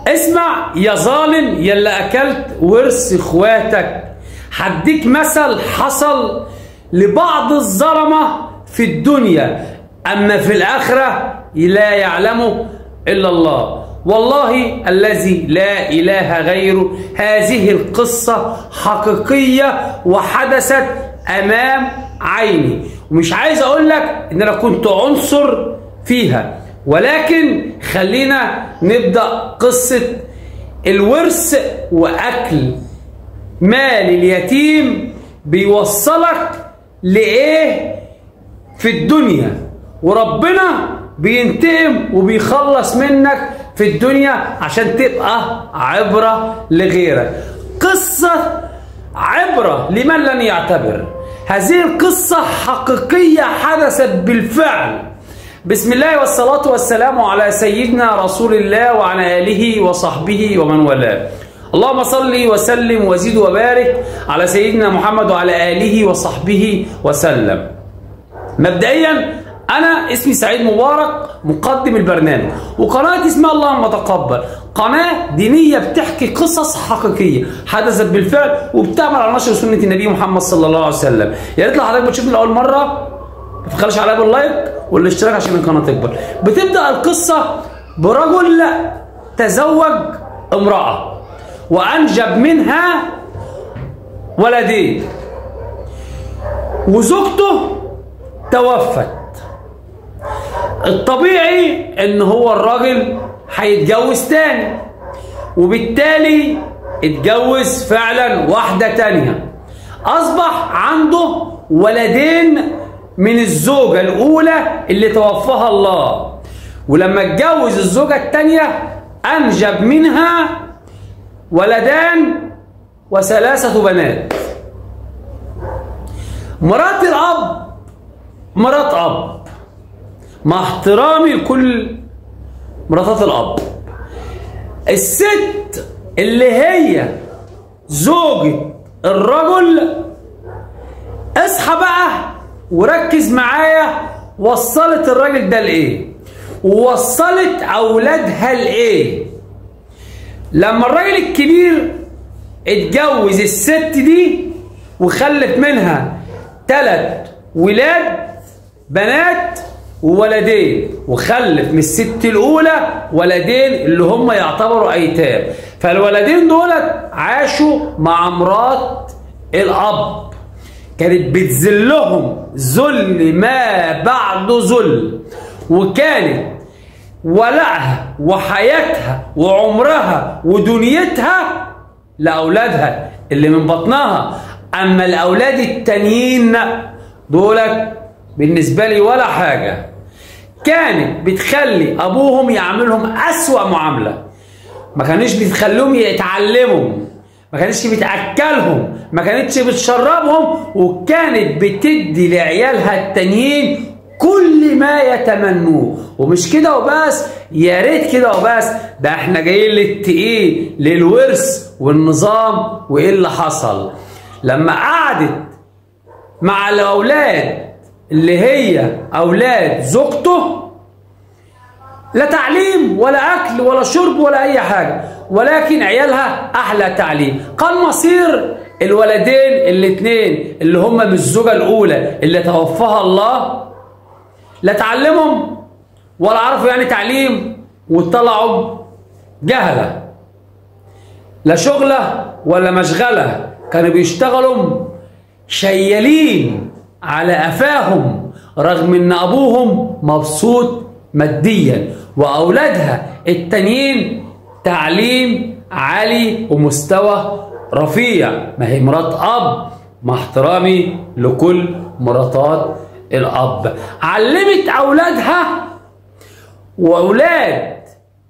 اسمع يا ظالم يلا اكلت ورث اخواتك هديك مثل حصل لبعض الظلمه في الدنيا اما في الاخره لا يعلمه الا الله والله الذي لا اله غيره هذه القصه حقيقيه وحدثت امام عيني ومش عايز اقول لك ان انا كنت عنصر فيها ولكن خلينا نبدا قصه الورث واكل مال اليتيم بيوصلك لايه في الدنيا وربنا بينتقم وبيخلص منك في الدنيا عشان تبقى عبرة لغيرك قصة عبرة لمن لن يعتبر هذه القصة حقيقية حدثت بالفعل بسم الله والصلاة والسلام على سيدنا رسول الله وعلى آله وصحبه ومن والاه اللهم صل وسلم وزد وبارك على سيدنا محمد وعلى آله وصحبه وسلم مبدئيا أنا اسمي سعيد مبارك مقدم البرنامج وقناة اسمها اللهم تقبل قناة دينية بتحكي قصص حقيقية حدثت بالفعل وبتعمل على نشر سنة النبي محمد صلى الله عليه وسلم يا ريت لو حضرتك بتشوفني لأول مرة ما تبخلش عليا باللايك والاشتراك عشان القناة تكبر بتبدأ القصة برجل تزوج امرأة وأنجب منها ولدين وزوجته توفت الطبيعي ان هو الراجل هيتجوز تاني وبالتالي اتجوز فعلا واحدة تانية اصبح عنده ولدين من الزوجة الاولى اللي توفاها الله ولما اتجوز الزوجة التانية انجب منها ولدان وثلاثة بنات مرات الاب مرات اب مع احترامي لكل مراتات الاب الست اللي هي زوجة الرجل اصحى بقى وركز معايا وصلت الراجل ده لايه ووصلت اولادها لايه لما الراجل الكبير اتجوز الست دي وخلف منها ثلاث ولاد بنات وولدين وخلف من الست الاولى ولدين اللي هم يعتبروا ايتام فالولدين دولت عاشوا مع مرات الاب كانت بتذلهم ذل ما بعد ذل وكانت ولعها وحياتها وعمرها ودنيتها لاولادها اللي من بطنها اما الاولاد التانيين دولت بالنسبة لي ولا حاجة كانت بتخلي أبوهم يعملهم أسوأ معاملة ما كانش بتخليهم يتعلموا ما كانتش بتأكلهم ما كانتش بتشربهم وكانت بتدي لعيالها التانيين كل ما يتمنوه ومش كده وبس يا ريت كده وبس ده احنا جايين للتقيل للورث والنظام وايه اللي حصل لما قعدت مع الاولاد اللي هي اولاد زوجته لا تعليم ولا اكل ولا شرب ولا اي حاجه ولكن عيالها احلى تعليم قال مصير الولدين الاثنين اللي هم من الزوجه الاولى اللي توفاها الله لا تعلمهم ولا عرفوا يعني تعليم وطلعوا جهله لا شغله ولا مشغله كانوا بيشتغلوا شيالين على قفاهم رغم ان ابوهم مبسوط ماديا واولادها التانيين تعليم عالي ومستوى رفيع ما هي مرات اب مع احترامي لكل مراتات الاب علمت اولادها واولاد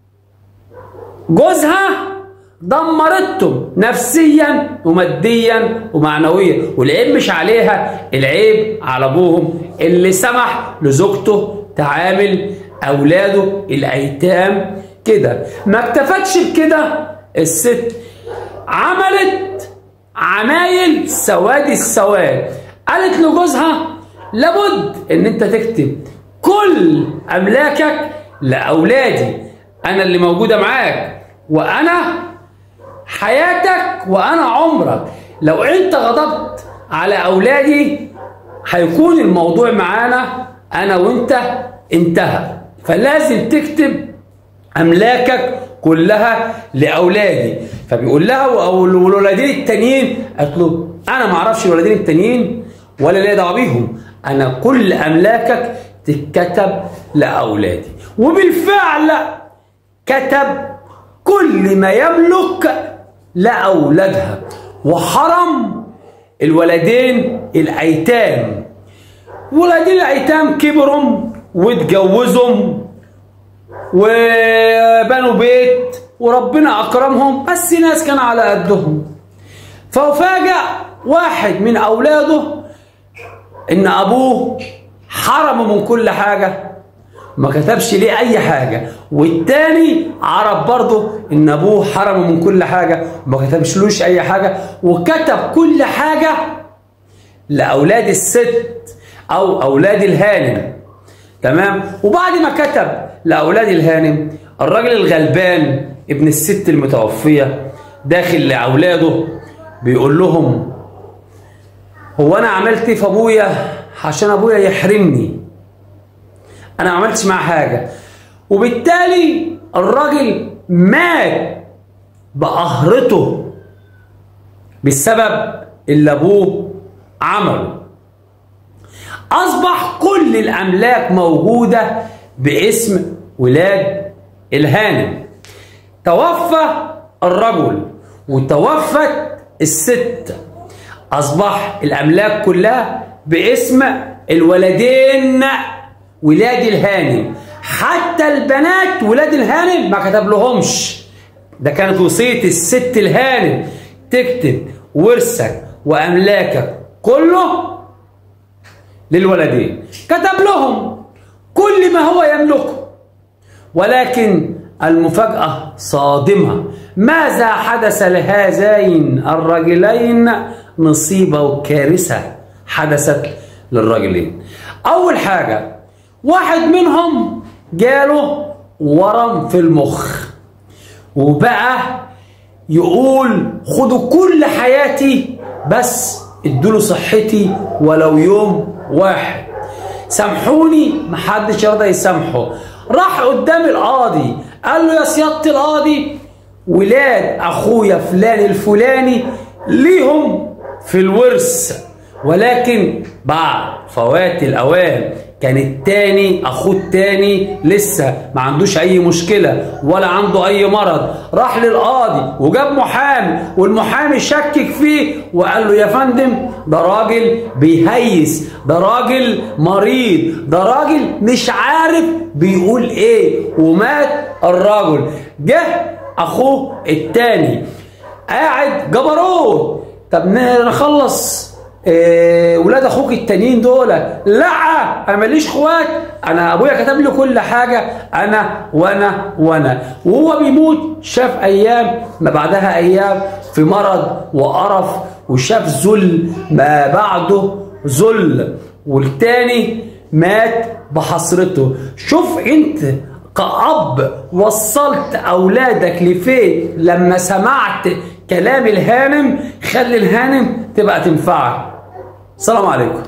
جوزها دمرتهم نفسيا وماديا ومعنويا والعيب مش عليها العيب على ابوهم اللي سمح لزوجته تعامل اولاده الايتام كده ما اكتفتش بكده الست عملت عمايل سواد السواد قالت لجوزها لابد ان انت تكتب كل املاكك لاولادي انا اللي موجوده معاك وانا حياتك وانا عمرك لو انت غضبت على اولادي هيكون الموضوع معانا انا وانت انتهى فلازم تكتب املاكك كلها لاولادي فبيقول لها والولدين التانيين قالت له انا ما اعرفش الولدين التانيين ولا ليا دعوه بيهم انا كل املاكك تتكتب لاولادي وبالفعل كتب كل ما يملك لاولادها وحرم الولدين الايتام ولدين الايتام كبروا واتجوزوا وبنوا بيت وربنا اكرمهم بس ناس كان على قدهم ففاجأ واحد من اولاده ان ابوه حرمه من كل حاجه ما كتبش ليه اي حاجه والتاني عرف برضه ان ابوه حرمه من كل حاجه وما كتبشلوش اي حاجه وكتب كل حاجه لاولاد الست او اولاد الهانم تمام وبعد ما كتب لاولاد الهانم الراجل الغلبان ابن الست المتوفيه داخل لاولاده بيقول لهم هو انا عملت ايه في ابويا عشان ابويا يحرمني انا ما عملتش معاه حاجه وبالتالي الراجل مات بقهرته بالسبب اللي ابوه عمله اصبح كل الاملاك موجوده باسم ولاد الهانم توفى الرجل وتوفت الست اصبح الاملاك كلها باسم الولدين ولاد الهانم حتى البنات ولاد الهانم ما كتب لهمش ده كانت وصيه الست الهانم تكتب ورثك واملاكك كله للولدين كتب لهم كل ما هو يملكه ولكن المفاجأة صادمة ماذا حدث لهذين الرجلين مصيبة وكارثة حدثت للرجلين أول حاجة واحد منهم جاله ورم في المخ وبقى يقول خدوا كل حياتي بس ادوا صحتي ولو يوم واحد سامحوني محدش يرضى يسامحه راح قدام القاضي قال له يا سيادة القاضي ولاد اخويا فلان الفلاني ليهم في الورث ولكن بعد فوات الاوان كان التاني اخوه التاني لسه ما عندوش اي مشكله ولا عنده اي مرض راح للقاضي وجاب محامي والمحامي شكك فيه وقال له يا فندم ده راجل بيهيس ده راجل مريض ده راجل مش عارف بيقول ايه ومات الراجل جه اخوه التاني قاعد جبروت طب نخلص إيه ولاد اخوك التانيين دول لا انا ماليش اخوات انا ابويا كتب لي كل حاجه انا وانا وانا وهو بيموت شاف ايام ما بعدها ايام في مرض وقرف وشاف ذل ما بعده ذل والتاني مات بحسرته شوف انت كأب وصلت أولادك لفين لما سمعت كلام الهانم خلي الهانم تبقى تنفعك السلام عليكم